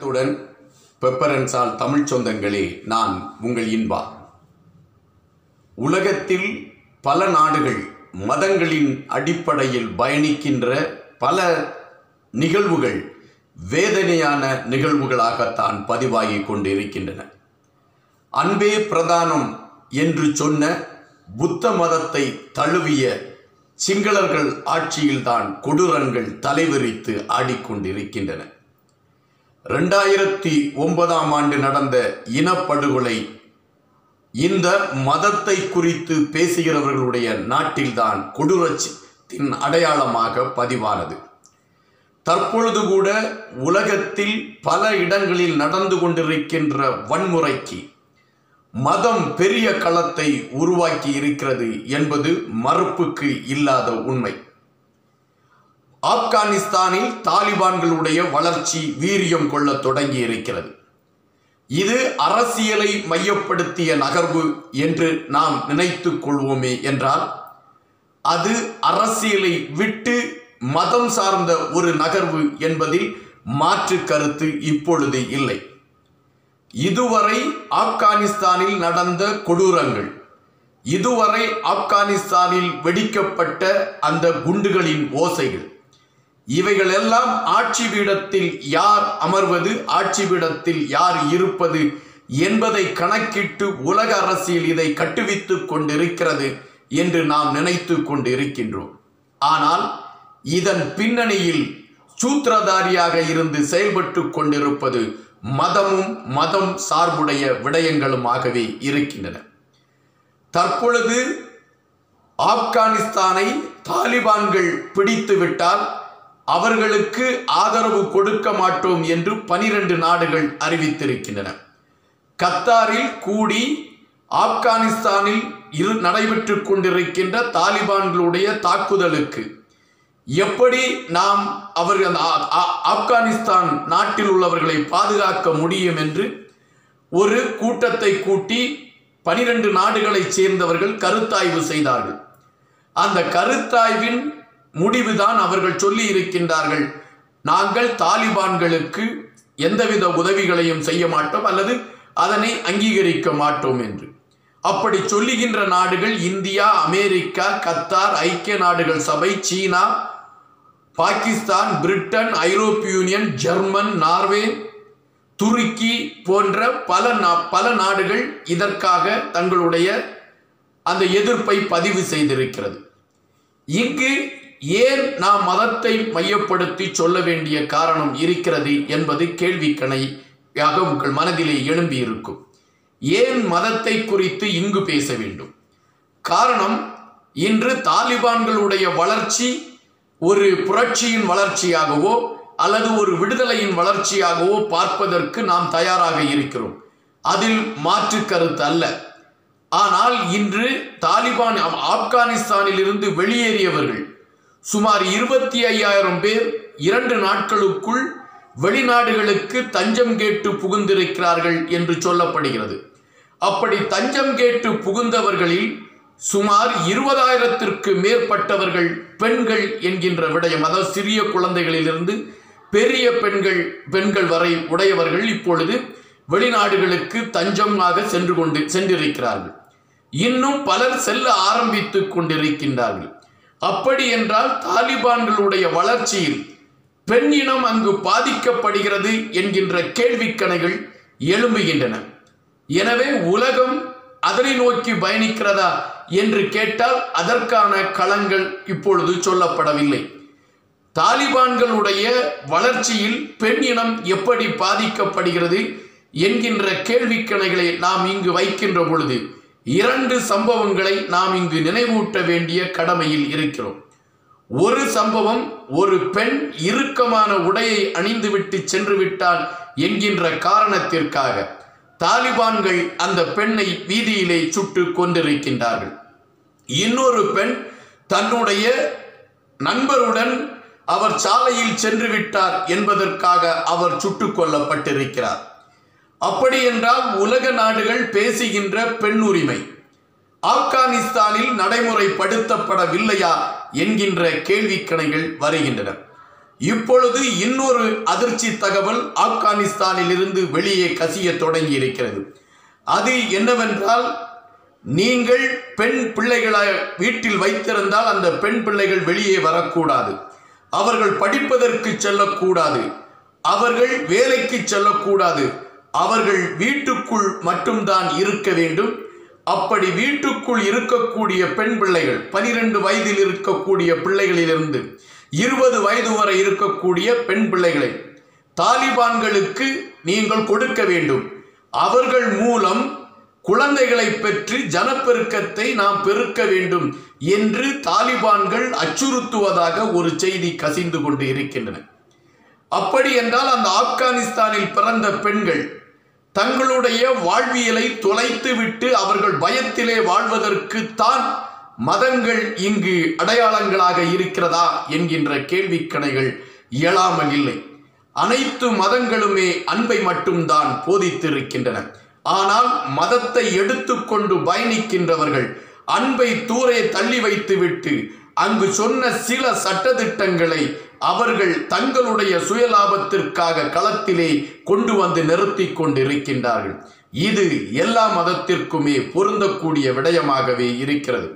வணக்கத்துடன் பெப்பரன்சால் தமிழ் சொந்தங்களே நான் உங்கள் இன்பா உலகத்தில் பல நாடுகள் மதங்களின் அடிப்படையில் பயணிக்கின்ற பல நிகழ்வுகள் வேதனையான நிகழ்வுகளாகத்தான் பதிவாகிக் கொண்டிருக்கின்றன அன்பே பிரதானம் என்று சொன்ன புத்த மதத்தை தழுவிய சிங்களர்கள் ஆட்சியில்தான் கொடூரங்கள் தலைவிரித்து ஆடிக்கொண்டிருக்கின்றன ரெண்டாயிரத்தி ஒன்பதாம் ஆண்டு நடந்த இனப்படுகொலை இந்த மதத்தை குறித்து பேசுகிறவர்களுடைய நாட்டில்தான் கொடூரத்தின் அடையாளமாக பதிவானது தற்பொழுது கூட உலகத்தில் பல இடங்களில் நடந்து கொண்டிருக்கின்ற வன்முறைக்கு மதம் பெரிய களத்தை உருவாக்கி இருக்கிறது என்பது மறுப்புக்கு இல்லாத உண்மை ஆப்கானிஸ்தானில் தாலிபான்களுடைய வளர்ச்சி வீரியம் கொள்ள தொடங்கி இருக்கிறது இது அரசியலை மையப்படுத்திய நகர்வு என்று நாம் நினைத்துக் கொள்வோமே என்றால் அது அரசியலை விட்டு மதம் சார்ந்த ஒரு நகர்வு என்பதில் மாற்று கருத்து இப்பொழுது இல்லை இதுவரை ஆப்கானிஸ்தானில் நடந்த கொடூரங்கள் இதுவரை ஆப்கானிஸ்தானில் வெடிக்கப்பட்ட அந்த குண்டுகளின் ஓசைகள் இவைகளெல்லாம் ஆட்சி பீடத்தில் யார் அமர்வது ஆட்சி பீடத்தில் யார் இருப்பது என்பதை கணக்கிட்டு உலக அரசியல் இதை கட்டுவித்துக் கொண்டிருக்கிறது என்று நாம் நினைத்து கொண்டிருக்கின்றோம் ஆனால் இதன் பின்னணியில் சூத்திரதாரியாக இருந்து செயல்பட்டு கொண்டிருப்பது மதமும் மதம் சார்புடைய விடயங்களுமாகவே இருக்கின்றன தற்பொழுது ஆப்கானிஸ்தானை தாலிபான்கள் பிடித்துவிட்டால் அவர்களுக்கு ஆதரவு கொடுக்க மாட்டோம் என்று பனிரெண்டு நாடுகள் அறிவித்திருக்கின்றன கத்தாரில் கூடி ஆப்கானிஸ்தானில் இரு நடைபெற்று கொண்டிருக்கின்ற தாலிபான்களுடைய தாக்குதலுக்கு எப்படி நாம் அவர்கள் ஆப்கானிஸ்தான் நாட்டில் உள்ளவர்களை பாதுகாக்க முடியும் என்று ஒரு கூட்டத்தை கூட்டி பனிரெண்டு நாடுகளைச் சேர்ந்தவர்கள் கருத்தாய்வு செய்தார்கள் அந்த கருத்தாய்வின் முடிவுதான் அவர்கள் சொல்லி இருக்கின்றார்கள் நாங்கள் தாலிபான்களுக்கு எந்தவித உதவிகளையும் செய்ய மாட்டோம் அல்லது அதனை அங்கீகரிக்க மாட்டோம் என்று அப்படி சொல்லுகின்ற நாடுகள் இந்தியா அமெரிக்கா கத்தார் ஐக்கிய நாடுகள் சபை சீனா பாகிஸ்தான் பிரிட்டன் ஐரோப்பிய யூனியன் ஜெர்மன் நார்வே துருக்கி போன்ற பல பல நாடுகள் இதற்காக தங்களுடைய அந்த எதிர்ப்பை பதிவு செய்திருக்கிறது இங்கு ஏன் நாம் மதத்தை மையப்படுத்தி சொல்ல வேண்டிய காரணம் இருக்கிறது என்பது கேள்விக்கணையாக உங்கள் மனதிலே எழும்பி இருக்கும் ஏன் மதத்தை குறித்து இங்கு பேச வேண்டும் காரணம் இன்று தாலிபான்களுடைய வளர்ச்சி ஒரு புரட்சியின் வளர்ச்சியாகவோ அல்லது ஒரு விடுதலையின் வளர்ச்சியாகவோ பார்ப்பதற்கு நாம் தயாராக இருக்கிறோம் அதில் மாற்று கருத்து அல்ல ஆனால் இன்று தாலிபான் ஆப்கானிஸ்தானில் இருந்து வெளியேறியவர்கள் சுமார் இருபத்தி ஐயாயிரம் பேர் இரண்டு நாட்களுக்குள் வெளிநாடுகளுக்கு தஞ்சம் கேட்டு புகுந்திருக்கிறார்கள் என்று சொல்லப்படுகிறது அப்படி தஞ்சம் கேட்டு புகுந்தவர்களில் சுமார் இருபதாயிரத்திற்கு மேற்பட்டவர்கள் பெண்கள் என்கின்ற விடயம் அதாவது சிறிய குழந்தைகளிலிருந்து பெரிய பெண்கள் பெண்கள் வரை உடையவர்கள் இப்பொழுது வெளிநாடுகளுக்கு தஞ்சமாக சென்று கொண்டு சென்றிருக்கிறார்கள் இன்னும் பலர் செல்ல ஆரம்பித்து கொண்டிருக்கின்றார்கள் அப்படி என்றால் தாலிபான்களுடைய வளர்ச்சியில் பெண் இனம் அங்கு பாதிக்கப்படுகிறது என்கின்ற கேள்விக்கணைகள் எழும்புகின்றன எனவே உலகம் அதனை நோக்கி பயணிக்கிறதா என்று கேட்டால் அதற்கான களங்கள் இப்பொழுது சொல்லப்படவில்லை தாலிபான்களுடைய வளர்ச்சியில் பெண் இனம் எப்படி பாதிக்கப்படுகிறது என்கின்ற கேள்விக்கணைகளை நாம் இங்கு வைக்கின்ற பொழுது இரண்டு சம்பவங்களை நாம் இங்கு நினைவூட்ட வேண்டிய கடமையில் இருக்கிறோம் ஒரு சம்பவம் ஒரு பெண் இறுக்கமான உடையை அணிந்துவிட்டு சென்று விட்டால் என்கின்ற காரணத்திற்காக தாலிபான்கள் அந்த பெண்ணை வீதியிலே சுட்டு கொண்டிருக்கின்றார்கள் இன்னொரு பெண் தன்னுடைய நண்பருடன் அவர் சாலையில் சென்று விட்டார் என்பதற்காக அவர் சுட்டுக் கொல்லப்பட்டிருக்கிறார் அப்படி என்றால் உலக நாடுகள் பேசுகின்ற பெண் உரிமை ஆப்கானிஸ்தானில் நடைமுறைப்படுத்தப்படவில்லையா என்கின்ற கேள்விக்கணைகள் வருகின்றன இப்பொழுது இன்னொரு அதிர்ச்சி தகவல் ஆப்கானிஸ்தானில் இருந்து வெளியே கசிய தொடங்கி இருக்கிறது அது என்னவென்றால் நீங்கள் பெண் பிள்ளைகளை வீட்டில் வைத்திருந்தால் அந்த பெண் பிள்ளைகள் வெளியே வரக்கூடாது அவர்கள் படிப்பதற்கு செல்லக்கூடாது அவர்கள் வேலைக்கு செல்லக்கூடாது அவர்கள் வீட்டுக்குள் மட்டும்தான் இருக்க வேண்டும் அப்படி வீட்டுக்குள் இருக்கக்கூடிய பெண் பிள்ளைகள் பனிரெண்டு வயதில் இருக்கக்கூடிய பிள்ளைகளிலிருந்து இருபது வயது வரை இருக்கக்கூடிய பெண் பிள்ளைகளை தாலிபான்களுக்கு நீங்கள் கொடுக்க வேண்டும் அவர்கள் மூலம் குழந்தைகளை பெற்று ஜனப்பெருக்கத்தை நாம் பெருக்க வேண்டும் என்று தாலிபான்கள் அச்சுறுத்துவதாக ஒரு செய்தி கசிந்து கொண்டு இருக்கின்றன அப்படி என்றால் அந்த ஆப்கானிஸ்தானில் பிறந்த பெண்கள் தங்களுடைய வாழ்வியலை தொலைத்து விட்டு அவர்கள் பயத்திலே வாழ்வதற்கு தான் மதங்கள் இங்கு அடையாளங்களாக இருக்கிறதா என்கின்ற கேள்விக்கணைகள் இயலாமல் இல்லை அனைத்து மதங்களுமே அன்பை மட்டும்தான் போதித்திருக்கின்றன ஆனால் மதத்தை எடுத்துக்கொண்டு பயணிக்கின்றவர்கள் அன்பை தூரே தள்ளி வைத்துவிட்டு அங்கு சொன்ன சில சட்டதிட்டங்களை அவர்கள் தங்களுடைய சுயலாபத்திற்காக களத்திலே கொண்டு வந்து நிறுத்தி கொண்டிருக்கின்றார்கள் இது எல்லா மதத்திற்குமே பொருந்தக்கூடிய விடயமாகவே இருக்கிறது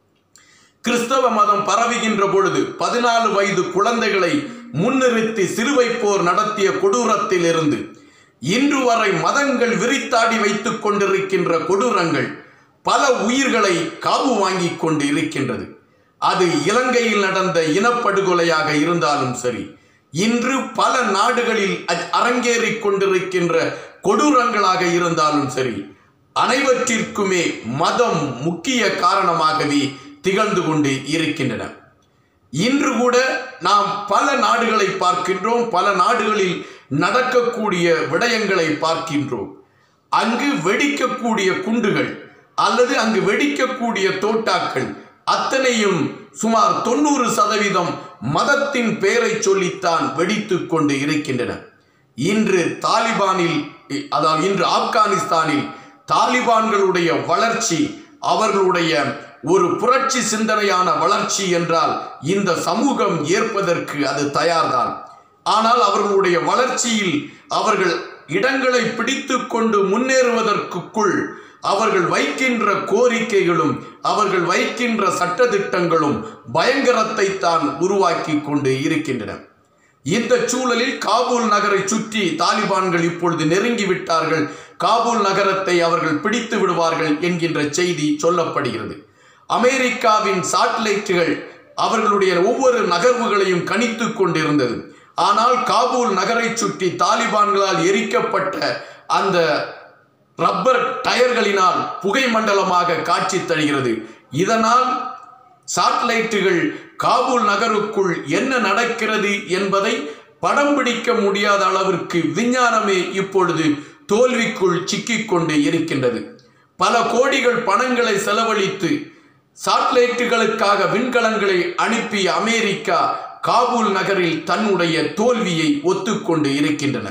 கிறிஸ்தவ மதம் பரவுகின்ற பொழுது பதினாலு வயது குழந்தைகளை முன்னிறுத்தி சிலுவை போர் நடத்திய கொடூரத்தில் இருந்து இன்று வரை மதங்கள் விரித்தாடி வைத்துக் கொண்டிருக்கின்ற கொடூரங்கள் பல உயிர்களை காவு வாங்கி கொண்டு இருக்கின்றது அது இலங்கையில் நடந்த இனப்படுகொலையாக இருந்தாலும் சரி இன்று பல நாடுகளில் அ- அரங்கேறிக் கொண்டிருக்கின்ற கொடூரங்களாக இருந்தாலும் சரி அனைவற்றிற்குமே மதம் முக்கிய காரணமாகவே திகழ்ந்து கொண்டு இருக்கின்றன இன்று கூட நாம் பல நாடுகளை பார்க்கின்றோம் பல நாடுகளில் நடக்கக்கூடிய விடயங்களை பார்க்கின்றோம் அங்கு வெடிக்கக்கூடிய குண்டுகள் அல்லது அங்கு வெடிக்கக்கூடிய தோட்டாக்கள் அத்தனையும் சுமார் தொண்ணூறு சதவீதம் மதத்தின் பெயரை சொல்லித்தான் வெடித்துக் கொண்டு இருக்கின்றன இன்று தாலிபானில் அதாவது இன்று ஆப்கானிஸ்தானில் தாலிபான்களுடைய வளர்ச்சி அவர்களுடைய ஒரு புரட்சி சிந்தனையான வளர்ச்சி என்றால் இந்த சமூகம் ஏற்பதற்கு அது தயார்தான் ஆனால் அவர்களுடைய வளர்ச்சியில் அவர்கள் இடங்களை பிடித்து கொண்டு முன்னேறுவதற்குள் அவர்கள் வைக்கின்ற கோரிக்கைகளும் அவர்கள் வைக்கின்ற சட்டதிட்டங்களும் பயங்கரத்தை தான் உருவாக்கி கொண்டு இருக்கின்றன இந்த சூழலில் காபூல் நகரை சுற்றி தாலிபான்கள் இப்பொழுது நெருங்கி விட்டார்கள் காபூல் நகரத்தை அவர்கள் பிடித்து விடுவார்கள் என்கின்ற செய்தி சொல்லப்படுகிறது அமெரிக்காவின் சாட்டிலைட்டுகள் அவர்களுடைய ஒவ்வொரு நகர்வுகளையும் கணித்து கொண்டிருந்தது ஆனால் காபூல் நகரை சுற்றி தாலிபான்களால் எரிக்கப்பட்ட அந்த ரப்பர் டயர்களினால் புகை மண்டலமாக காட்சி தருகிறது இதனால் சாட்டலைட்டுகள் காபூல் நகருக்குள் என்ன நடக்கிறது என்பதை படம் பிடிக்க முடியாத அளவிற்கு விஞ்ஞானமே இப்பொழுது தோல்விக்குள் சிக்கிக்கொண்டு இருக்கின்றது பல கோடிகள் பணங்களை செலவழித்து சாட்டலைட்டுகளுக்காக விண்கலங்களை அனுப்பிய அமெரிக்கா காபூல் நகரில் தன்னுடைய தோல்வியை ஒத்துக்கொண்டு இருக்கின்றன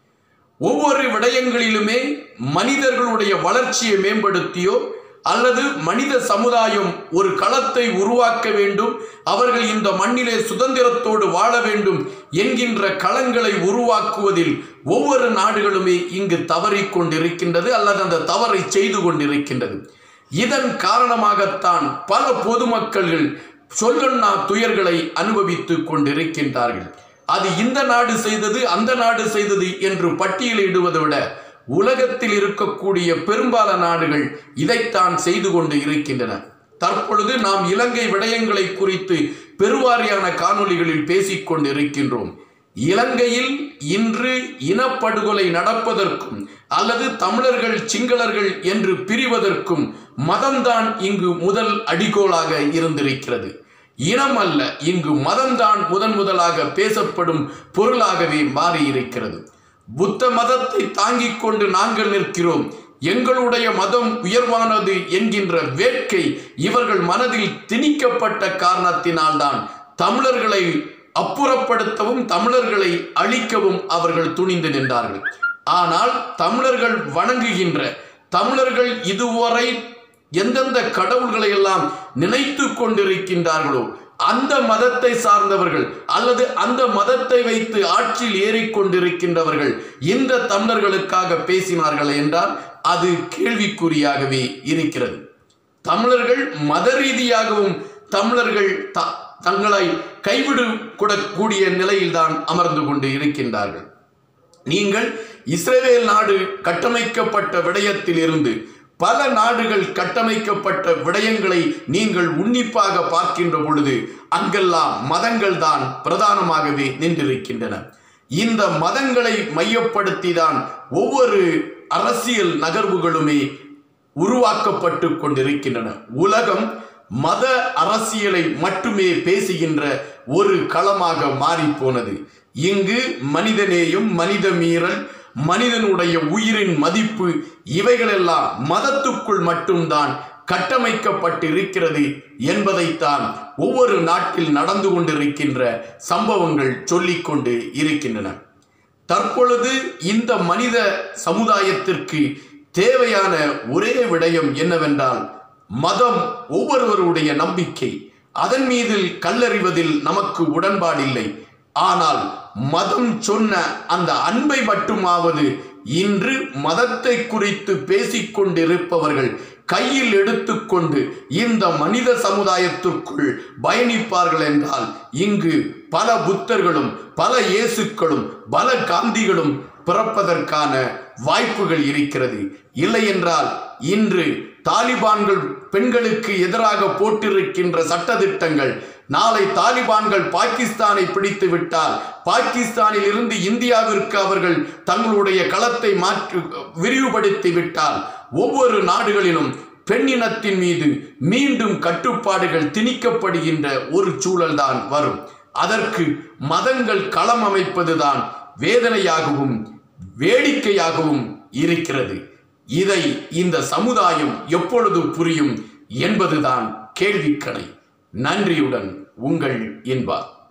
ஒவ்வொரு விடயங்களிலுமே மனிதர்களுடைய வளர்ச்சியை மேம்படுத்தியோ அல்லது மனித சமுதாயம் ஒரு களத்தை உருவாக்க வேண்டும் அவர்கள் இந்த மண்ணிலே சுதந்திரத்தோடு வாழ வேண்டும் என்கின்ற களங்களை உருவாக்குவதில் ஒவ்வொரு நாடுகளுமே இங்கு தவறிக் கொண்டிருக்கின்றது அல்லது அந்த தவறை செய்து கொண்டிருக்கின்றது இதன் காரணமாகத்தான் பல பொதுமக்கள்கள் சொல்லொன்னா துயர்களை அனுபவித்துக் கொண்டிருக்கின்றார்கள் அது இந்த நாடு செய்தது அந்த நாடு செய்தது என்று பட்டியலிடுவதை விட உலகத்தில் இருக்கக்கூடிய பெரும்பாலான நாடுகள் இதைத்தான் செய்து கொண்டு இருக்கின்றன தற்பொழுது நாம் இலங்கை விடயங்களை குறித்து பெருவாரியான காணொளிகளில் பேசிக் கொண்டிருக்கின்றோம் இலங்கையில் இன்று இனப்படுகொலை நடப்பதற்கும் அல்லது தமிழர்கள் சிங்களர்கள் என்று பிரிவதற்கும் மதம்தான் இங்கு முதல் அடிகோலாக இருந்திருக்கிறது இனம் அல்ல இங்கு மதம்தான் முதன் முதலாக பேசப்படும் பொருளாகவே மாறியிருக்கிறது புத்த மதத்தை தாங்கிக் கொண்டு நாங்கள் நிற்கிறோம் எங்களுடைய மதம் உயர்வானது என்கின்ற வேட்கை இவர்கள் மனதில் திணிக்கப்பட்ட காரணத்தினால்தான் தமிழர்களை அப்புறப்படுத்தவும் தமிழர்களை அழிக்கவும் அவர்கள் துணிந்து நின்றார்கள் ஆனால் தமிழர்கள் வணங்குகின்ற தமிழர்கள் இதுவரை எந்தெந்த கடவுள்களை எல்லாம் நினைத்து கொண்டிருக்கின்றார்களோ அந்த மதத்தை சார்ந்தவர்கள் அல்லது அந்த மதத்தை வைத்து ஆட்சியில் ஏறிக்கொண்டிருக்கின்றவர்கள் இந்த தமிழர்களுக்காக பேசினார்கள் என்றால் அது கேள்விக்குறியாகவே இருக்கிறது தமிழர்கள் மத ரீதியாகவும் தமிழர்கள் த தங்களை கைவிடு கூடக்கூடிய நிலையில்தான் அமர்ந்து கொண்டு இருக்கின்றார்கள் நீங்கள் இஸ்ரேல் நாடு கட்டமைக்கப்பட்ட விடயத்தில் இருந்து பல நாடுகள் கட்டமைக்கப்பட்ட விடயங்களை நீங்கள் உன்னிப்பாக பார்க்கின்ற பொழுது அங்கெல்லாம் மதங்கள் தான் பிரதானமாகவே நின்றிருக்கின்றன இந்த மதங்களை மையப்படுத்தி தான் ஒவ்வொரு அரசியல் நகர்வுகளுமே உருவாக்கப்பட்டு கொண்டிருக்கின்றன உலகம் மத அரசியலை மட்டுமே பேசுகின்ற ஒரு களமாக மாறிப்போனது இங்கு மனிதநேயம் மனித மீறல் மனிதனுடைய உயிரின் மதிப்பு இவைகளெல்லாம் மதத்துக்குள் மட்டும்தான் கட்டமைக்கப்பட்டிருக்கிறது என்பதைத்தான் ஒவ்வொரு நாட்டில் நடந்து கொண்டிருக்கின்ற சம்பவங்கள் சொல்லிக்கொண்டு இருக்கின்றன தற்பொழுது இந்த மனித சமுதாயத்திற்கு தேவையான ஒரே விடயம் என்னவென்றால் மதம் ஒவ்வொருவருடைய நம்பிக்கை அதன் மீது கல்லறிவதில் நமக்கு உடன்பாடில்லை ஆனால் மதம் சொன்ன அந்த அன்பை மட்டுமாவது இன்று மதத்தை குறித்து பேசிக்கொண்டிருப்பவர்கள் கையில் எடுத்துக்கொண்டு இந்த மனித சமுதாயத்திற்குள் பயணிப்பார்கள் என்றால் இங்கு பல புத்தர்களும் பல இயேசுக்களும் பல காந்திகளும் பிறப்பதற்கான வாய்ப்புகள் இருக்கிறது இல்லை என்றால் இன்று தாலிபான்கள் பெண்களுக்கு எதிராக போட்டிருக்கின்ற சட்டதிட்டங்கள் நாளை தாலிபான்கள் பாகிஸ்தானை பிடித்து விட்டால் பாகிஸ்தானில் இருந்து இந்தியாவிற்கு அவர்கள் தங்களுடைய களத்தை மாற்றி விரிவுபடுத்தி விட்டால் ஒவ்வொரு நாடுகளிலும் பெண்ணினத்தின் மீது மீண்டும் கட்டுப்பாடுகள் திணிக்கப்படுகின்ற ஒரு சூழல்தான் வரும் அதற்கு மதங்கள் களம் அமைப்பதுதான் வேதனையாகவும் வேடிக்கையாகவும் இருக்கிறது இதை இந்த சமுதாயம் எப்பொழுது புரியும் என்பதுதான் கேள்விக்கணை நன்றியுடன் உங்கள் இன்பா